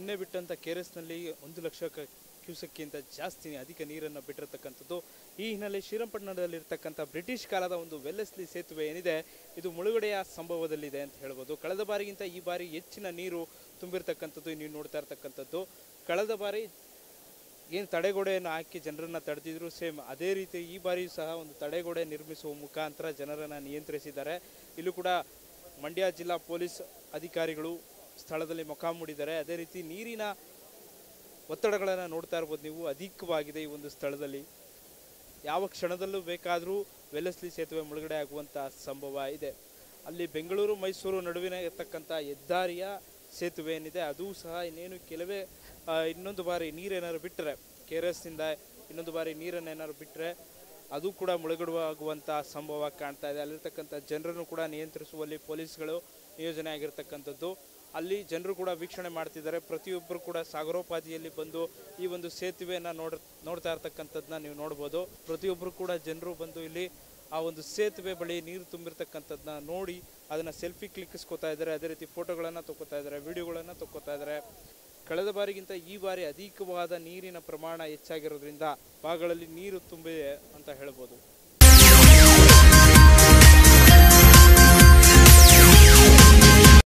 ನಿನ್ನೆ ಬಿಟ್ಟಂಥ K R ಎಸ್ನಲ್ಲಿ ಒಂದು ಲಕ್ಷ ಕ- ಕ್ಯೂಸೆಕ್ಕಿಂತ ಜಾಸ್ತಿ ಅಧಿಕ ನೀರನ್ನು ಬಿಟ್ಟಿರತಕ್ಕಂಥದ್ದು ಈ ಹಿನ್ನೆಲೆ ಶ್ರೀರಂಗಪಟ್ಟಣದಲ್ಲಿರ್ತಕ್ಕಂಥ ಬ್ರಿಟಿಷ್ ಕಾಲದ ಒಂದು ವೆಲ್ಲೆಸ್ಲಿ ಸೇತುವೆ ಏನಿದೆ ಇದು ಮುಳುಗಡೆಯ ಸಂಭವದಲ್ಲಿದೆ ಅಂತ ಹೇಳ್ಬೋದು ಕಳೆದ ಬಾರಿಗಿಂತ ಈ ಬಾರಿ ಹೆಚ್ಚಿನ ನೀರು ತುಂಬಿರ್ತಕ್ಕಂಥದ್ದು ನೀವು ನೋಡ್ತಾ ಇರ್ತಕ್ಕಂಥದ್ದು ಕಳೆದ ಬಾರಿ ಏನು ತಡೆಗೋಡೆಯನ್ನು ಹಾಕಿ ಜನರನ್ನು ತಡೆದಿದ್ರು ಸೇಮ್ ಅದೇ ರೀತಿ ಈ ಬಾರಿಯೂ ಸಹ ಒಂದು ತಡೆಗೋಡೆ ನಿರ್ಮಿಸುವ ಮುಖಾಂತರ ಜನರನ್ನು ನಿಯಂತ್ರಿಸಿದ್ದಾರೆ ಇಲ್ಲೂ ಕೂಡ ಮಂಡ್ಯ ಜಿಲ್ಲಾ ಪೊಲೀಸ್ ಅಧಿಕಾರಿಗಳು ಸ್ಥಳದಲ್ಲಿ ಮೊಕ್ಕಾಮೂಡಿದ್ದಾರೆ ಅದೇ ರೀತಿ ನೀರಿನ ಒತ್ತಡಗಳನ್ನು ನೋಡ್ತಾ ಇರ್ಬೋದು ನೀವು ಅಧಿಕವಾಗಿದೆ ಈ ಒಂದು ಸ್ಥಳದಲ್ಲಿ ಯಾವ ಕ್ಷಣದಲ್ಲೂ ಬೇಕಾದರೂ ವೆಲ್ಲಸ್ಲಿ ಸೇತುವೆ ಮುಳುಗಡೆ ಆಗುವಂಥ ಸಂಭವ ಇದೆ ಅಲ್ಲಿ ಬೆಂಗಳೂರು ಮೈಸೂರು ನಡುವಿನ ಇರ್ತಕ್ಕಂಥ ಹೆದ್ದಾರಿಯ ಸೇತುವೆ ಏನಿದೆ ಅದು ಸಹ ಇನ್ನೇನು ಕೆಲವೇ ಆ, ಇನ್ನೊಂದು ಬಾರಿ ನೀರೇನಾದ್ರು ಬಿಟ್ಟರೆ ಕೆ ಆರ್ ಎಸ್ನಿಂದ ಇನ್ನೊಂದು ಬಾರಿ ನೀರನ್ನು ಏನಾದ್ರು ಬಿಟ್ಟರೆ ಅದು ಕೂಡ ಮುಳುಗಡುವಾಗುವಂಥ ಸಂಭವ ಕಾಣ್ತಾ ಇದೆ ಅಲ್ಲಿರ್ತಕ್ಕಂಥ ಜನರನ್ನು ಕೂಡ ನಿಯಂತ್ರಿಸುವಲ್ಲಿ ಪೊಲೀಸ್ಗಳು ನಿಯೋಜನೆ ಆಗಿರ್ತಕ್ಕಂಥದ್ದು ಅಲ್ಲಿ ಜನರು ಕೂಡ ವೀಕ್ಷಣೆ ಮಾಡ್ತಿದ್ದಾರೆ ಪ್ರತಿಯೊಬ್ಬರು ಕೂಡ ಸಾಗರೋಪಾದಿಯಲ್ಲಿ ಬಂದು ಈ ಒಂದು ಸೇತುವೆಯನ್ನು ನೋಡ್ ನೋಡ್ತಾ ಇರ್ತಕ್ಕಂಥದ್ದನ್ನ ನೀವು ನೋಡ್ಬೋದು ಪ್ರತಿಯೊಬ್ಬರು ಕೂಡ ಜನರು ಬಂದು ಇಲ್ಲಿ ಆ ಒಂದು ಸೇತುವೆ ಬಳಿ ನೀರು ತುಂಬಿರ್ತಕ್ಕಂಥದ್ದನ್ನ ನೋಡಿ ಅದನ್ನು ಸೆಲ್ಫಿ ಕ್ಲಿಕ್ಕಿಸ್ಕೊತಾ ಇದ್ದಾರೆ ಅದೇ ರೀತಿ ಫೋಟೋಗಳನ್ನು ತಗೋತಾ ಇದ್ದಾರೆ ವಿಡಿಯೋಗಳನ್ನು ತಗೋತಾ ಇದ್ದಾರೆ ಕಳೆದ ಬಾರಿಗಿಂತ ಈ ಬಾರಿ ಅಧಿಕವಾದ ನೀರಿನ ಪ್ರಮಾಣ ಹೆಚ್ಚಾಗಿರೋದ್ರಿಂದ ಭಾಗಗಳಲ್ಲಿ ನೀರು ತುಂಬಿದೆ ಅಂತ ಹೇಳ್ಬೋದು